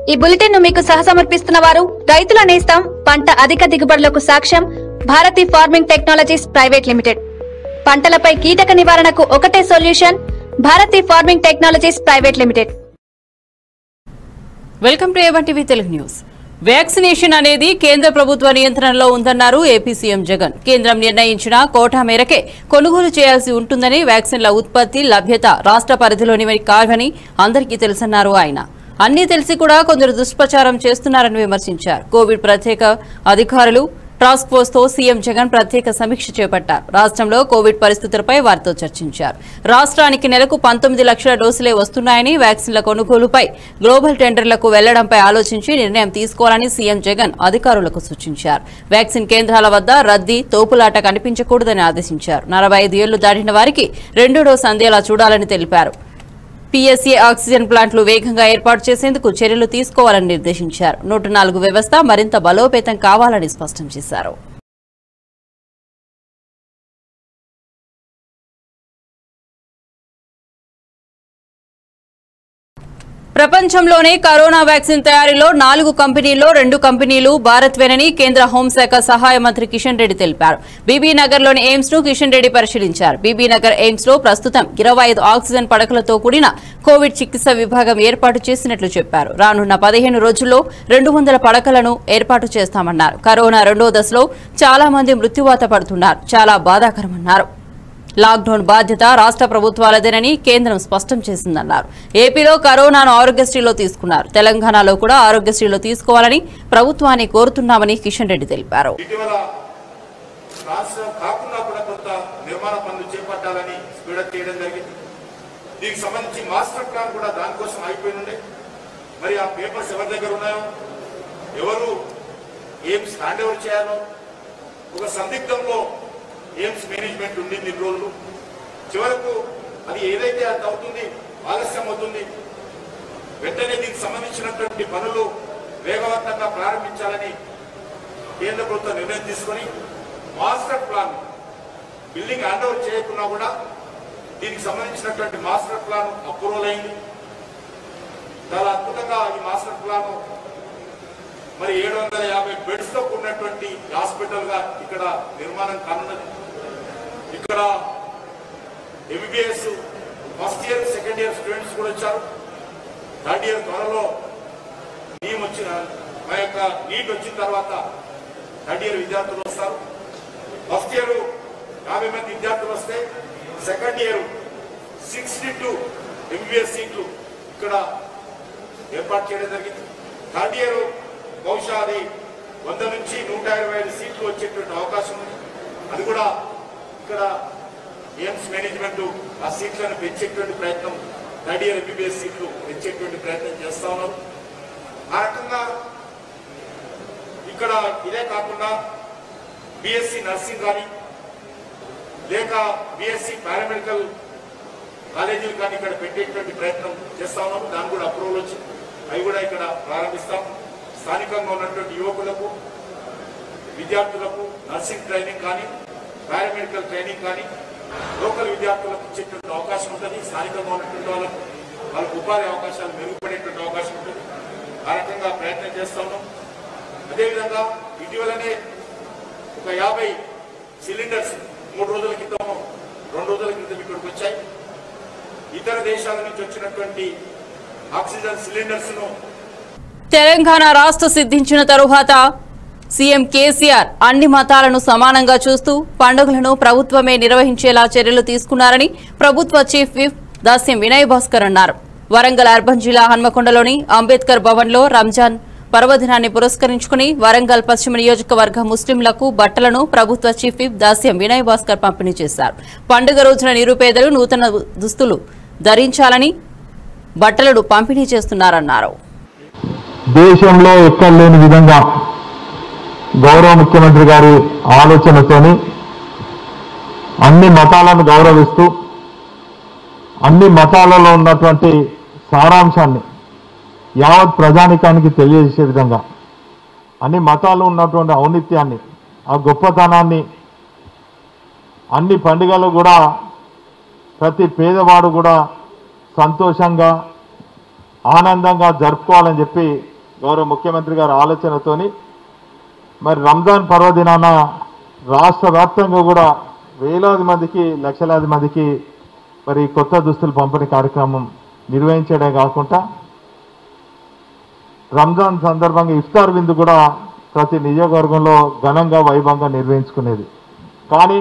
ఈ బులెటిన్ ను మీకు సహసమర్పిస్తున్న వారు రైతుల నేస్తం పంట అధిక దిగుబడులకు సాక్ష్యం Bharathi farming technologies private limited పంటలపై కీటక నివారణకు ఒకటే solution Bharathi farming technologies private limited welcome to A one TV Telugu news vaccination అనేది కేంద్ర ప్రభుత్వ నియంత్రణలో ఉందన్నారు ఏపీ సీఎం జగన్ కేంద్రం నిర్ణయించిన కోటా మేరకే కొనుగోలు చేయాల్సి ఉంటుందని వ్యాక్సిన్ల ఉత్పత్తి లభ్యత రాష్ట్ర పరిధిలోనివి కావని అందరికీ తెలుసన్నారు ఆయన అన్నీ తెలిసి కూడా కొందరు దుష్ప్రచారం చేస్తున్నారని విమర్శించారు కోవిడ్ ప్రత్యేక అధికారులు టాస్క్ ఫోర్స్ తో సీఎం జగన్ ప్రత్యేక సమీక్ష చేపట్టారు రాష్ట్రంలో కోవిడ్ పరిస్థితులపై వారితో చర్చించారు రాష్ట్రానికి నెలకు పంతొమ్మిది లక్షల డోసులే వస్తున్నాయని వ్యాక్సిన్ల కొనుగోలుపై గ్లోబల్ టెండర్లకు వెళ్లడంపై ఆలోచించి నిర్ణయం తీసుకోవాలని సీఎం జగన్ అధికారులకు సూచించారు వ్యాక్సిన్ కేంద్రాల వద్ద రద్దీ తోపులాట కనిపించకూడదని ఆదేశించారు నలభై ఐదు ఏళ్లు దాటిన వారికి రెండో డోసు అందేలా చూడాలని తెలిపారు పీఎస్ఏ ఆక్సిజన్ ప్లాంట్లు వేగంగా ఏర్పాటు చేసేందుకు చర్యలు తీసుకోవాలని నిర్దేశించారు నూట నాలుగు వ్యవస్థ మరింత బలోపేతం కావాలని స్పష్టం చేశారు ప్రపంచంలోనే కరోనా వ్యాక్సిన్ తయారీలో నాలుగు కంపెనీల్లో రెండు కంపెనీలు భారత్వేనని కేంద్ర హోంశాఖ సహాయ మంత్రి కిషన్ రెడ్డి తెలిపారు బీబీ నగర్ లోని ఎయిమ్స్ ను కిషన్ రెడ్డి పరిశీలించారు బీబీ నగర్ ఎయిమ్స్ లో ప్రస్తుతం ఇరవై ఐదు ఆక్సిజన్ పడకలతో కూడిన కోవిడ్ చికిత్స విభాగం ఏర్పాటు చేసినట్లు చెప్పారు రానున్న పదిహేను రోజుల్లో రెండు వందల పడకలను ఏర్పాటు చేస్తామన్నారు కరోనా రెండో దశలో చాలా మంది మృత్యువాత పడుతున్నారు చాలా బాధాకరమన్నారు లాక్డౌన్ బాధ్యత రాష్ట్ర ప్రభుత్వాలదేనని కేంద్రం స్పష్టం చేసిందన్నారు ఏపీలో కరోనాను ఆరోగ్యశ్రీలో తీసుకున్నారు తెలంగాణలో కూడా ఆరోగ్యశ్రీలో తీసుకోవాలని ప్రభుత్వాన్ని కోరుతున్నామని కిషన్ రెడ్డి తెలిపారు ఇటీవల రాష్ట్రం కాకుండా కూడా కొంత నిర్మాణ పనులు చేపట్టాలని స్పీడప్ చేయడం జరిగింది దీనికి సంబంధించి మాస్టర్ ప్లాన్ కూడా దానికోసం అయిపోయి ఉండే మరి ఆ పేపర్స్ ఎవరి దగ్గర ఉన్నాయో ఎవరు ఏం స్టాండ్ ఎవరు చేయాలో ఒక సందిగ్ధంలో ఎయిమ్స్ మేనేజ్మెంట్ ఉండింది ఇన్ని రోజులు చివరకు అది ఏదైతే అది అవుతుంది ఆలస్యం అవుతుంది వెంటనే దీనికి సంబంధించినటువంటి పనులు వేగవంతంగా ప్రారంభించాలని కేంద్ర ప్రభుత్వం నిర్ణయం తీసుకొని master plan building hand over చేయకున్నా కూడా దీనికి సంబంధించినటువంటి మాస్టర్ ప్లాన్ అప్రూవల్ అయింది చాలా అద్భుతంగా ఈ మాస్టర్ ప్లాన్ మరి ఏడు వందల యాభై బెడ్స్ తో కూడినటువంటి హాస్పిటల్ గా ఇక్కడ నిర్మాణం కానున్నది ఇక్కడ MBBS first year second year students కూడా వచ్చారు థర్డ్ ఇయర్ త్వరలో నీమ్ వచ్చిన మా యొక్క నీట్ వచ్చిన తర్వాత థర్డ్ ఇయర్ విద్యార్థులు వస్తారు ఫస్ట్ ఇయర్ యాభై మంది విద్యార్థులు వస్తే second year sixty two MBBS సీట్లు ఇక్కడ ఏర్పాటు చేయడం జరిగింది థర్డ్ ఇయర్ బహుశా అది వంద నుంచి నూట ఇరవై ఐదు సీట్లు వచ్చేటువంటి అవకాశం ఉంది అది కూడా ఇక్కడ ఎయిమ్స్ మేనేజ్మెంట్ ఆ సీట్లను పెంచేటువంటి ప్రయత్నం థర్డ్ ఇయర్ ఎంబీబీఎస్ సీట్లు పెంచేటువంటి ప్రయత్నం చేస్తా ఉన్నారు ఆ రకంగా ఇక్కడ ఇదే కాకుండా బిఎస్సి నర్సింగ్ కానీ లేక బిఎస్సి పారామెడికల్ కాలేజీలు కానీ ఇక్కడ పెట్టేటువంటి ప్రయత్నం చేస్తా ఉన్నాము దాని కూడా అప్రూవల్ వచ్చింది అవి కూడా ఇక్కడ ప్రారంభిస్తాం స్థానికంగా ఉన్నటువంటి యువకులకు విద్యార్థులకు నర్సింగ్ ట్రైనింగ్ కానీ పారామెడికల్ ట్రైనింగ్ కానీ లోకల్ విద్యార్థులకు ఇచ్చేటువంటి అవకాశం ఉంటుంది స్థానికంగా ఉన్నటువంటి వాళ్ళకు వాళ్ళకు ఉపాధి అవకాశాలు మెరుగుపడేటువంటి అవకాశం ఉంటుంది ఆ రకంగా ప్రయత్నం చేస్తా ఉన్నాం అదేవిధంగా ఇటీవలనే ఒక యాభై సిలిండర్స్ మూడు రోజుల క్రితం రెండు రోజుల క్రితం ఇక్కడికి వచ్చాయి ఇతర దేశాల నుంచి వచ్చినటువంటి ఆక్సిజన్ సిలిండర్స్ ను తెలంగాణ రాష్ట్ర సిద్ధించిన తరువాత సీఎం కేసీఆర్ అన్ని మతాలను సమానంగా చూస్తూ పండుగలను ప్రభుత్వమే నిర్వహించేలా చర్యలు తీసుకున్నారని ప్రభుత్వ చీఫ్ విప్ దాస్యం వినయ్ భాస్కర్ అన్నారు వరంగల్ అర్బన్ జిల్లా హన్మకొండలోని అంబేద్కర్ భవన్లో రంజాన్ పర్వదినాన్ని పురస్కరించుకుని వరంగల్ పశ్చిమ నియోజకవర్గ ముస్లింలకు బట్టలను ప్రభుత్వ చీఫ్ విప్ దాస్యం వినయ్ భాస్కర్ పంపిణీ చేశారు పండుగ రోజున నిరుపేదలు నూతన దుస్తులు ధరించాలని బట్టలను పంపిణీ చేస్తున్నారన్నారు దేశంలో ఎక్కడ లేని విధంగా గౌరవ ముఖ్యమంత్రి గారి ఆలోచనతోని అన్ని మతాలను గౌరవిస్తూ అన్ని మతాలలో ఉన్నటువంటి సారాంశాన్ని యావత్ ప్రజానికానికి తెలియజేసే విధంగా అన్ని మతాలు ఉన్నటువంటి ఔన్నత్యాన్ని ఆ గొప్పతనాన్ని అన్ని పండుగలు కూడా ప్రతి పేదవాడు కూడా సంతోషంగా ఆనందంగా జరుపుకోవాలని చెప్పి గౌరవ ముఖ్యమంత్రి గారి ఆలోచనతోని మరి రంజాన్ పర్వదినాన రాష్ట్ర వ్యాప్తంగా కూడా వేలాది మందికి లక్షలాది మందికి మరి కొత్త దుస్తులు పంపిణీ కార్యక్రమం నిర్వహించడమే కాకుండా రంజాన్ సందర్భంగా ఇఫ్తార్ విందు కూడా ప్రతి నియోజకవర్గంలో ఘనంగా వైభవంగా నిర్వహించుకునేది కానీ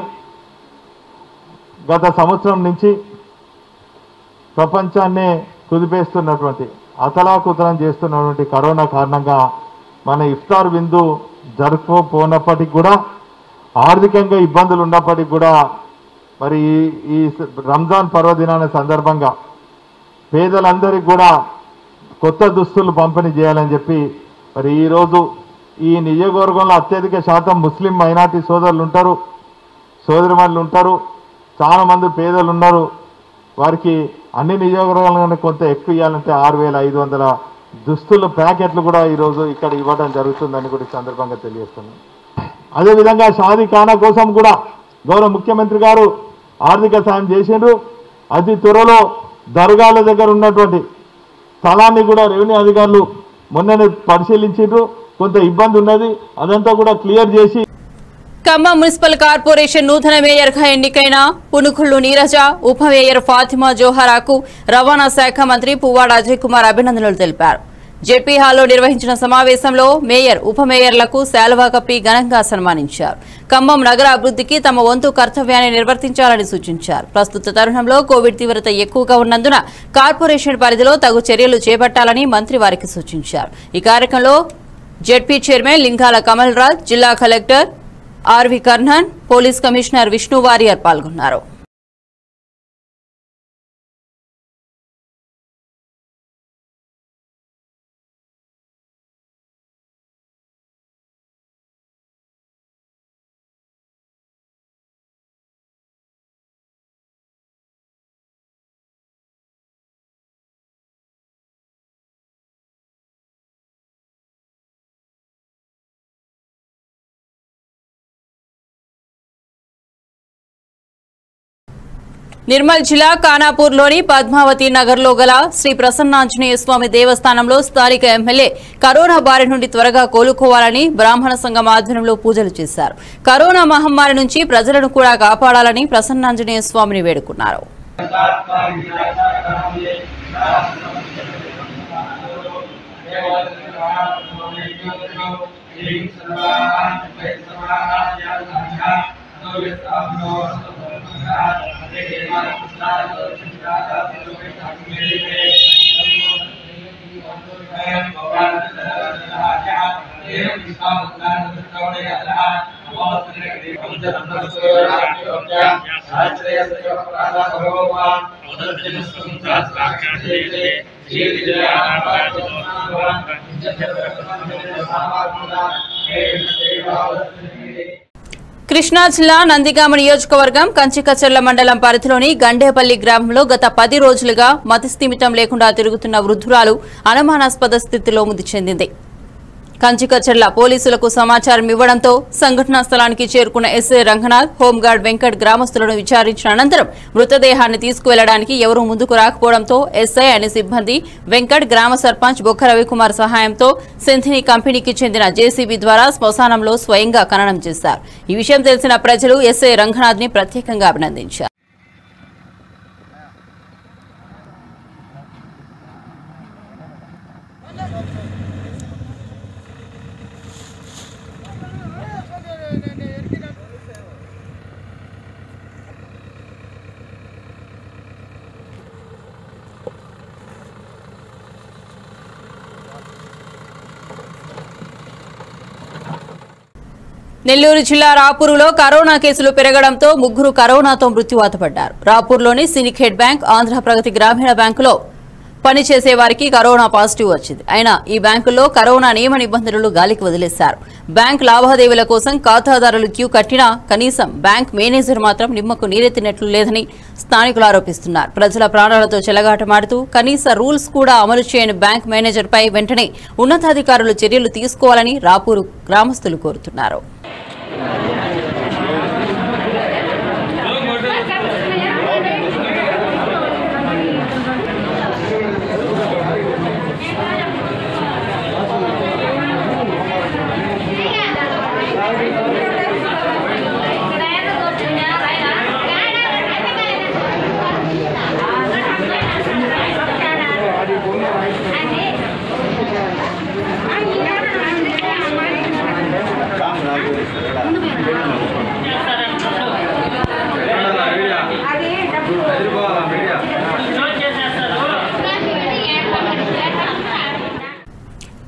గత సంవత్సరం నుంచి ప్రపంచాన్నే కుదిపేస్తున్నటువంటి అతలాకుతలం చేస్తున్నటువంటి కరోనా కారణంగా మన ఇఫ్తార్ విందు జరుపుకోపోనప్పటికి కూడా ఆర్థికంగా ఇబ్బందులు ఉన్నప్పటికీ కూడా మరి ఈ- ఈ రంజాన్ పర్వదినాల సందర్భంగా పేదలందరికీ కూడా కొత్త దుస్తులు పంపిణీ చేయాలని చెప్పి మరి ఈరోజు ఈ నియోజకవర్గంలో అత్యధిక శాతం ముస్లిం మైనార్టీ సోదరులు ఉంటారు సోదరిమణులు ఉంటారు చాలా మంది పేదలు ఉన్నారు వారికి అన్ని నియోజకవర్గాలను కొంత ఎక్కువ ఇవ్వాలంటే ఆరు వేల ఐదు వందల దుస్తుల ప్యాకెట్లు కూడా ఈరోజు ఇక్కడ ఇవ్వడం జరుగుతుందని కూడా ఈ సందర్భంగా తెలియజేస్తున్నాను అదేవిధంగా షాదీ ఖానా కోసం కూడా గౌరవ ముఖ్యమంత్రి గారు ఆర్థిక సాయం చేసిండ్రు అతి త్వరలో దర్గాల దగ్గర ఉన్నటువంటి స్థలాన్ని కూడా రెవెన్యూ అధికారులు మొన్ననే పరిశీలించిండ్రు కొంత ఇబ్బంది ఉన్నది అదంతా కూడా క్లియర్ చేసి ఖమ్మం మున్సిపల్ కార్పొరేషన్ నూతన మేయర్గా ఎన్నికైన పునుకుళ్లు నీరజ ఉప మేయర్ ఫాతిమా జోహరాకు రవాణా శాఖ మంత్రి పువ్వాడ అజయ్ కుమార్ అభినందనలు తెలిపారు జెపీ హాల్లో నిర్వహించిన సమావేశంలో మేయర్ ఉప మేయర్లకు శాలువా కప్పి ఘనంగా సన్మానించారు ఖమ్మం నగర అభివృద్ధికి తమ వంతు కర్తవ్యాన్ని నిర్వర్తించాలని సూచించారు ప్రస్తుత తరుణంలో కోవిడ్ తీవ్రత ఎక్కువగా ఉన్నందున కార్పొరేషన్ పరిధిలో తగు చర్యలు చేపట్టాలని మంత్రి వారికి సూచించారు ఈ కార్యక్రమంలో జెడ్పీ చైర్మన్ లింగాల కమల్ రాజ్ జిల్లా collector R V Karnan police commissioner Vishnu Warrier పాల్గొన్నారు నిర్మల్ జిల్లా ఖానాపూర్లోని పద్మావతి నగర్లో గల శ్రీ ప్రసన్నాంజనేయ స్వామి దేవస్థానంలో స్థానిక ఎమ్మెల్యే కరోనా బారి నుండి త్వరగా కోలుకోవాలని బ్రాహ్మణ సంఘం ఆధ్వర్యంలో పూజలు చేశారు కరోనా మహమ్మారి నుంచి ప్రజలను కూడా కాపాడాలని ప్రసన్నాంజనేయ స్వామిని వేడుకున్నారు కృష్ణా జిల్లా నందిగామ నియోజకవర్గం కంచికచర్ల మండలం పరిధిలోని గండేపల్లి గ్రామంలో గత పది రోజులుగా మతిస్థిమితం లేకుండా తిరుగుతున్న వృద్ధురాలు అనుమానాస్పద స్థితిలో మృతి చెందింది కంచికచర్ల పోలీసులకు సమాచారం ఇవ్వడంతో సంఘటనా స్థలానికి చేరుకున్న ఎస్ఐ రంగనాథ్ హోంగార్డ్ వెంకట్ గ్రామస్తులను విచారించిన అనంతరం మృతదేహాన్ని తీసుకువెళ్లడానికి ఎవరూ ముందుకు రాకపోవడంతో ఎస్ఐ అనే సిబ్బంది వెంకట్ గ్రామ సర్పంచ్ బొక్క రవికుమార్ సహాయంతో సింధిని కంపెనీకి చెందిన జేసీబీ ద్వారా శ్మశానంలో స్వయంగా ఖననం చేశారు ఈ విషయం తెలిసిన ప్రజలు ఎస్ఐ రంగనాథ్ ని ప్రత్యేకంగా అభినందించారు నెల్లూరు జిల్లా రాపూరులో కరోనా కేసులు పెరగడంతో ముగ్గురు కరోనాతో మృత్యువాత పడ్డారు రాపూర్లోని సినిఖేట్ బ్యాంక్ ఆంధ్ర ప్రగతి గ్రామీణ బ్యాంకులో పనిచేసే వారికి కరోనా పాజిటివ్ వచ్చింది అయినా ఈ బ్యాంకుల్లో కరోనా నియమ నిబంధనలు గాలికి వదిలేశారు బ్యాంక్ లావాదేవీల కోసం ఖాతాదారులు క్యూ కట్టినా కనీసం బ్యాంక్ మేనేజర్ మాత్రం నిమ్మకు నీరెత్తినట్లు లేదని స్థానికులు ఆరోపిస్తున్నారు ప్రజల ప్రాణాలతో చెలగాటమాడుతూ కనీస రూల్స్ కూడా అమలు చేయని బ్యాంక్ మేనేజర్పై వెంటనే ఉన్నతాధికారులు చర్యలు తీసుకోవాలని రాపూరు గ్రామస్తులు కోరుతున్నారు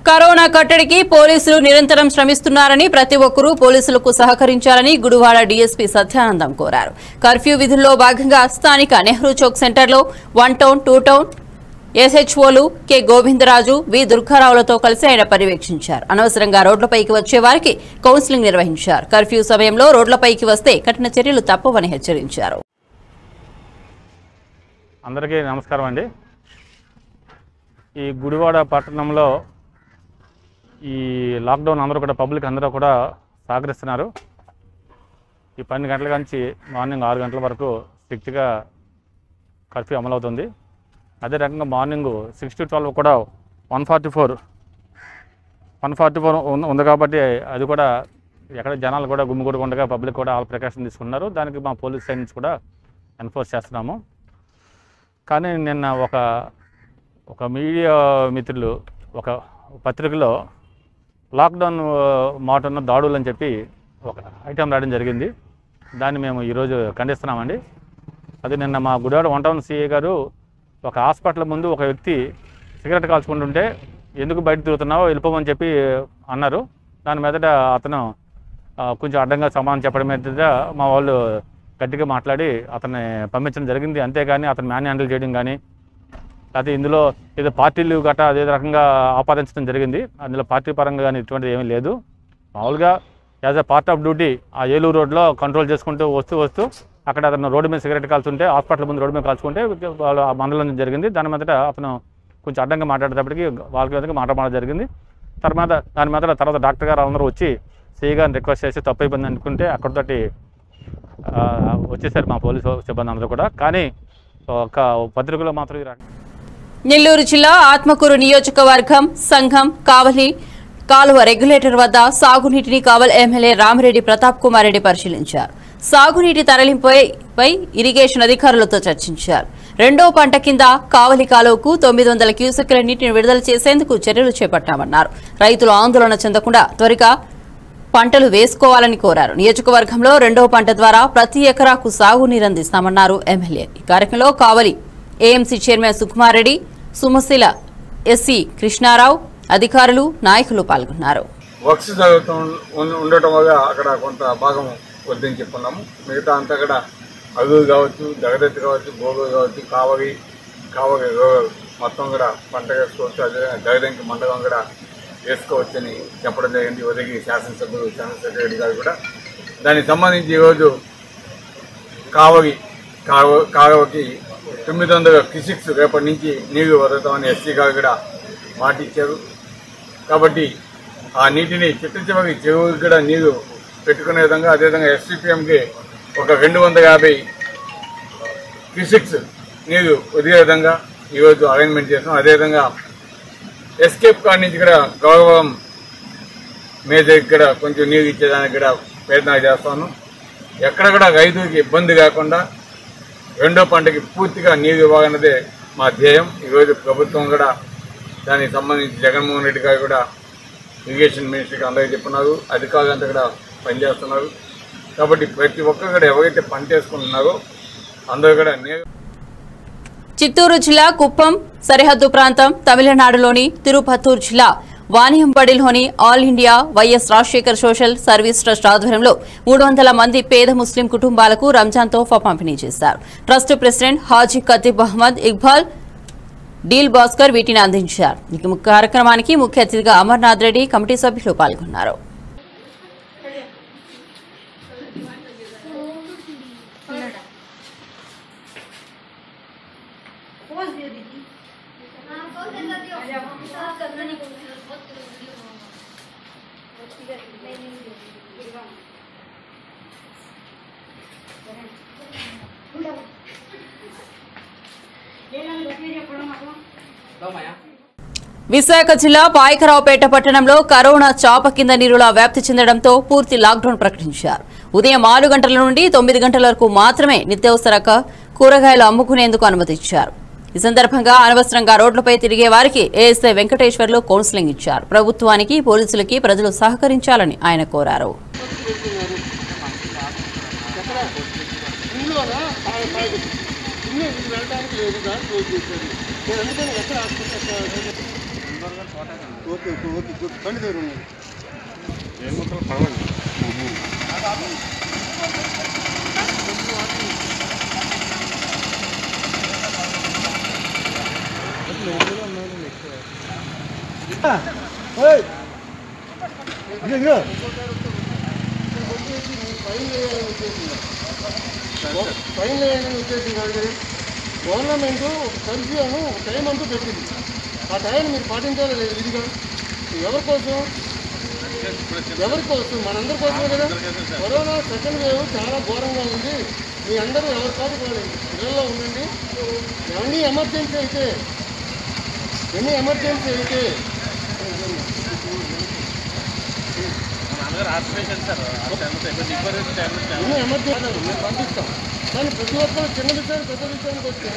కరోనా కట్టడికి పోలీసులు నిరంతరం శ్రమిస్తున్నారని ప్రతి ఒక్కరూ పోలీసులకు సహకరించాలని గుడివాడ డీఎస్పీ సత్యానందం కోరారు కర్ఫ్యూ విధుల్లో భాగంగా స్థానిక నెహ్రూ చౌక్ సెంటర్లో వన్ టౌన్ టూ టౌన్ ఎస్హెచ్ఓలు కె గోవిందరాజు వి దుర్గారావులతో కలిసి ఆయన పర్యవేక్షించారు అనవసరంగా రోడ్లపైకి వచ్చే వారికి కౌన్సిలింగ్ నిర్వహించారు కర్ఫ్యూ సమయంలో రోడ్లపైకి వస్తే కఠిన చర్యలు తప్పవని హెచ్చరించారు అందరికీ నమస్కారం అండి ఈ గుడివాడ పట్టణంలో ఈ లాక్డౌన్ అందరూ కూడా పబ్లిక్ అందరూ కూడా సహకరిస్తున్నారు ఈ పన్నెండు గంటల నుంచి మార్నింగ్ ఆరు గంటల వరకు స్ట్రిక్ట్గా కర్ఫ్యూ అమలవుతుంది అదే రకంగా మార్నింగ్ సిక్స్ టు ట్వెల్వ్ కూడా one forty four one forty four ఉంది కాబట్టి అది కూడా ఎక్కడ జనాలు కూడా గుమ్మిగూడకుండా పబ్లిక్ కూడా ఆల్ ప్రికాషన్ తీసుకున్నారు దానికి మా పోలీస్ సైడ్ నుంచి కూడా ఎన్ఫోర్స్ చేస్తున్నాము కానీ నిన్న ఒక ఒక మీడియా మిత్రులు ఒక పత్రికలో లాక్డౌన్ మాటన్న దాడులు అని చెప్పి ఒక ఐటెం రాయడం జరిగింది దాన్ని మేము ఈరోజు ఖండిస్తున్నామండి అది నిన్న మా గుడివాడ వన్ టౌన్ సిఏ గారు ఒక హాస్పిటల్ ముందు ఒక వ్యక్తి సిగరెట్ కాల్చుకుంటుంటే ఎందుకు బయట తిరుగుతున్నావో వెళ్ళిపోమని చెప్పి అన్నారు దాని మీదట అతను ఆ, కొంచెం అడ్డంగా సమాధానం చెప్పడం మీద మా వాళ్ళు గట్టిగా మాట్లాడి అతన్ని పంపించడం జరిగింది అంతేగాని అతను మ్యాన్ హ్యాండిల్ చేయడం కానీ లేకపోతే ఇందులో ఏదో పార్టీలు గట్రా అదే రకంగా ఆపాదించడం జరిగింది అందులో పార్టీ పరంగా కానీ ఇటువంటిది ఏమీ లేదు మామూలుగా as a part of duty ఆ ఏలూరు రోడ్లో కంట్రోల్ చేసుకుంటూ వస్తూ వస్తూ అక్కడ అతను రోడ్డు మీద సిగరెట్ కాల్చుంటే హాస్పిటల్ ముందు రోడ్డు మీద కాల్చుకుంటే వాళ్ళు ఆ మండలం జరిగింది దాని మీదట అతను కొంచెం అడ్డంగా మాట్లాడేటప్పటికి వాళ్ళకి మీదకి మాట్లాడడం జరిగింది తర్వాత దాని మీద తర్వాత డాక్టర్ గారు అందరూ వచ్చి సిఐ గారిని రిక్వెస్ట్ చేసి తప్పు అయిపోయింది అనుకుంటే అక్కడితోటి ఆ, వచ్చేసారు మా పోలీసు సిబ్బంది అందరూ కూడా కానీ ఒక పత్రికలో మాత్రం ఈ రకంగా నెల్లూరు జిల్లా ఆత్మకూరు నియోజకవర్గం సంఘం కావలి కాలువ రెగ్యులేటర్ వద్ద సాగునీటిని కావల్ ఎమ్మెల్యే రామిరెడ్డి ప్రతాప్ కుమార్ రెడ్డి పరిశీలించారు సాగునీటి తరలింపై పై ఇరిగేషన్ అధికారులతో చర్చించారు రెండో పంట కింద కావలి కాలువకు తొమ్మిది వందల క్యూసెక్కుల నీటిని విడుదల చేసేందుకు చర్యలు చేపట్టామన్నారు రైతులు ఆందోళన చెందకుండా త్వరగా పంటలు వేసుకోవాలని కోరారు నియోజకవర్గంలో రెండో పంట ద్వారా ప్రతి ఎకరాకు సాగునీరు అందిస్తామన్నారు ఎమ్మెల్యే ఈ కార్యక్రమంలో Kavali AMC chairman Sukumar Reddy Somasila SC Krishnarao అధికారులు నాయకులు పాల్గొన్నారు వర్క్స్ జరుగుతూ ఉం- ఉండటం వల్ల అక్కడ కొంత భాగం వద్దని చెప్పుకున్నాము మిగతా అంతా కూడా అగులు కావచ్చు జగదత్తి కావచ్చు గోగులు కావచ్చు కావలి కావలి రోగలు మొత్తం కూడా పంట వేసుకోవచ్చు అదే జగదంకి మండలం కూడా వేసుకోవచ్చని చెప్పడం జరిగింది ఉదగి శాసనసభ్యులు చంద్రశేఖర్ రెడ్డి గారు కూడా దానికి సంబంధించి ఈరోజు కావలి కావ కాలువకి తొమ్మిది వందల క్యూసిక్స్ రేపటి నుంచి నీళ్లు వదులుతామని ఎస్సీ గారు కూడా మాట ఇచ్చారు కాబట్టి ఆ నీటిని చిట్ట చివరి చెరువుకి కూడా నీరు పెట్టుకునే విధంగా అదేవిధంగా ఎస్సీపీఎంకి ఒక రెండు వందల యాభై క్యూసిక్స్ నీరు వదిలే విధంగా ఈరోజు అరేంజ్మెంట్ చేస్తాం అదేవిధంగా ఎస్కేప్ కార్ నుంచి కూడా గౌరవం మేజర్కి కూడా కొంచెం నీరు ఇచ్చేదానికి కూడా ప్రయత్నాలు చేస్తాను ఎక్కడ కూడా రైతులకి ఇబ్బంది కాకుండా రెండో పంటకి పూర్తిగా నీరు ఇవ్వాలన్నదే మా ధ్యేయం ఈరోజు ప్రభుత్వం కూడా దానికి సంబంధించి జగన్మోహన్ రెడ్డి గారు కూడా ఇరిగేషన్ మినిస్టర్కి అందరికీ చెప్పున్నారు అధికారులంతా కూడా పనిచేస్తున్నారు కాబట్టి ప్రతి ఒక్కరు కూడా ఎవరైతే పని చేసుకుంటున్నారో అందరూ కూడా నీరు చిత్తూరు జిల్లా కుప్పం సరిహద్దు ప్రాంతం తమిళనాడులోని తిరుపత్తూరు జిల్లా వానియంపడిలోని all India Y S Rajasekhar social service trust ఆధ్వర్యంలో మూడు వందల మంది పేద ముస్లిం కుటుంబాలకు రంజాన్ తోఫా పంపిణీ చేశారు ట్రస్ట్ ప్రెసిడెంట్ హాజీ కతీబ్ అహ్మద్ ఇక్బాల్ డీల్ భాస్కర్ వీటిని అందించారు ఈ కార్యక్రమానికి ముఖ్య అతిథిగా అమర్నాథ్ రెడ్డి కమిటీ సభ్యులు పాల్గొన్నారు విశాఖ జిల్లా పాయకరావుపేట పట్టణంలో కరోనా చాప కింద నీరులా వ్యాప్తి చెందడంతో పూర్తి లాక్డౌన్ ప్రకటించారు ఉదయం ఆరు గంటల నుండి తొమ్మిది గంటల వరకు మాత్రమే నిత్యావసర క- కూరగాయలు అమ్ముకునేందుకు అనుమతిచ్చారు ఈ సందర్భంగా అనవసరంగా రోడ్లపై తిరిగే వారికి ఏఎస్ఐ వెంకటేశ్వర్లు కౌన్సిలింగ్ ఇచ్చారు ప్రభుత్వానికి పోలీసులకి ప్రజలు సహకరించాలని ఆయన కోరారు ఓకే ఓకే ఓకే గుడ్ బండి దగ్గర ఉన్నది ఓయ్ ఇదిగో ఫైన్ వేయాలని ఉద్దేశం ఫైన్ వేయాలని ఉద్దేశం కాదు కదా గవర్నమెంట్ కర్ఫ్యూ అని ఒక టైం అంటూ పెట్టింది ఆ టైం మీరు పాటించాలి లేదు ఇదిగా ఎవరి కోసం ఎవరి కోసం మనందరి కోసమే కదా కరోనా సెకండ్ వేవ్ చాలా ఘోరంగా ఉంది మీ అందరూ ఎవరి కాదు కాదు ఇళ్ళల్లో ఉండండి ఎన్ని ఎమర్జెన్సీ అయితే ఎన్ని ఎమర్జెన్సీ అయితే ఎన్ని ఎమర్జెన్సీ కాదు, మేము పంపిస్తాం కానీ ప్రతి ఒక్కరు చిన్న విషయాలు పెద్ద విషయానికి వస్తే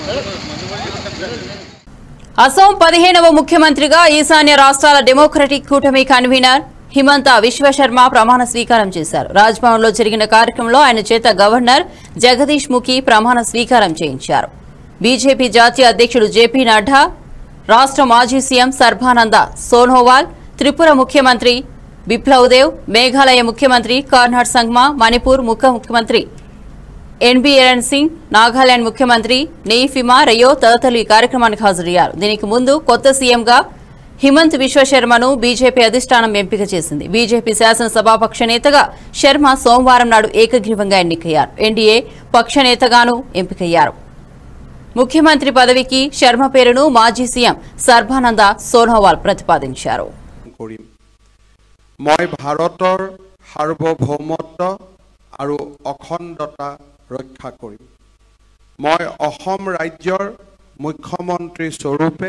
అసోం పదిహేనవ ముఖ్యమంత్రిగా ఈశాన్య రాష్ట్రాల డెమోక్రటిక్ కూటమి కన్వీనర్ హిమంత విశ్వశర్మ ప్రమాణ స్వీకారం చేశారు రాజ్భవన్ లో జరిగిన కార్యక్రమంలో ఆయన చేత గవర్నర్ జగదీష్ ముఖి ప్రమాణ స్వీకారం చేయించారు బీజేపీ జాతీయ అధ్యక్షుడు జేపీ నడ్డా రాష్ట్ర మాజీ సీఎం సర్బానంద సోనోవాల్ త్రిపుర ముఖ్యమంత్రి బిప్లవ్ దేవ్ మేఘాలయ ముఖ్యమంత్రి కార్నాడ్ సంగ్మా మణిపూర్ ముఖ్య ముఖ్యమంత్రి ఎన్బిఎన్ సింగ్ నాగాలాండ్ ముఖ్యమంత్రి నెయిఫిమా రయో తదితరులు ఈ కార్యక్రమానికి హాజరయ్యారు దీనికి ముందు కొత్త సీఎంగా హిమంత్ విశ్వశర్మను బీజేపీ అధిష్టానం ఎంపిక చేసింది బీజేపీ శాసనసభాపక్ష నేతగా శర్మ సోమవారం నాడు ఏకగ్రీవంగా ఎన్నికయ్యారు ఎన్డీఏ పక్ష నేతగాను ఎంపికయ్యారు ముఖ్యమంత్రి పదవికి శర్మ పేరును మాజీ సీఎం సర్బానంద సోనోవాల్ ప్రతిపాదించారు কৰিম মই ভাৰতৰ সাৰ্বভৌমত্ব আৰু অখণ্ডতা ৰক্ষা কৰিম মই অসম ৰাজ্যৰ মুখ্যমন্ত্ৰী স্বৰূপে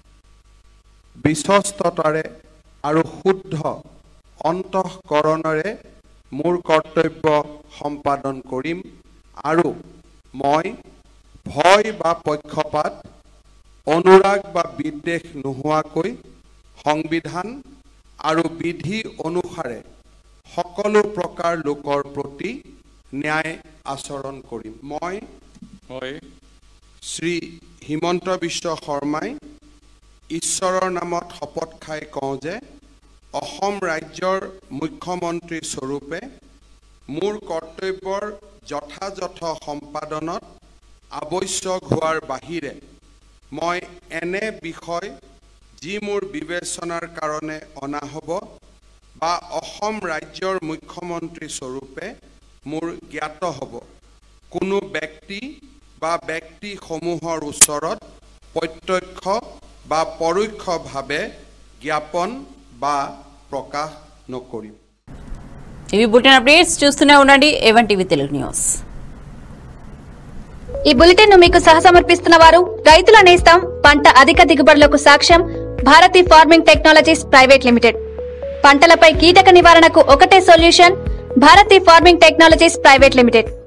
বিশ্বস্ততাৰে আৰু শুদ্ধ অন্তঃকৰণেৰে মোৰ কৰ্তব্য সম্পাদন কৰিম আৰু মই ভয় বা পক্ষপাত অনুৰাগ বা বিদ্বেষ নোহোৱাকৈ সংবিধান আৰু বিধি অনুসাৰে সকলো প্ৰকাৰ লোকৰ প্ৰতি ন্যায় আচৰণ কৰিম মই মই শ্ৰী হিমন্ত বিশ্ব শৰ্মাই ঈশ্বৰৰ নামত শপত খাই কওঁ যে অসম ৰাজ্যৰ মুখ্যমন্ত্ৰী স্বৰূপে মোৰ কৰ্তব্যৰ যথাযথ সম্পাদনত আৱশ্যক হোৱাৰ বাহিৰে মই এনে বিষয় যি মোৰ বিবেচনাৰ কাৰণে অনা হ'ব বা অসম ৰাজ্যৰ মুখ্যমন্ত্ৰী স্বৰূপে মোৰ জ্ঞাত হ'ব কোনো ব্যক্তি বা ব্যক্তিসমূহৰ ওচৰত প্ৰত্যক্ষ বা পৰোক্ষভাৱে জ্ঞাপন বা প্ৰকাশ নকৰিম ఇవి బులెటిన్ అప్డేట్స్ చూస్తూనే ఉండండి ఎవన్ టీవీ తెలుగు న్యూస్ ఈ బులెటిన్ ను మీకు సహసమర్పిస్తున్న వారు రైతుల నేస్తం పంట అధిక దిగుబడులకు సాక్ష్యం Bharathi farming technologies private limited పంటలపై కీటక నివారణకు ఒకటే solution Bharathi farming technologies private limited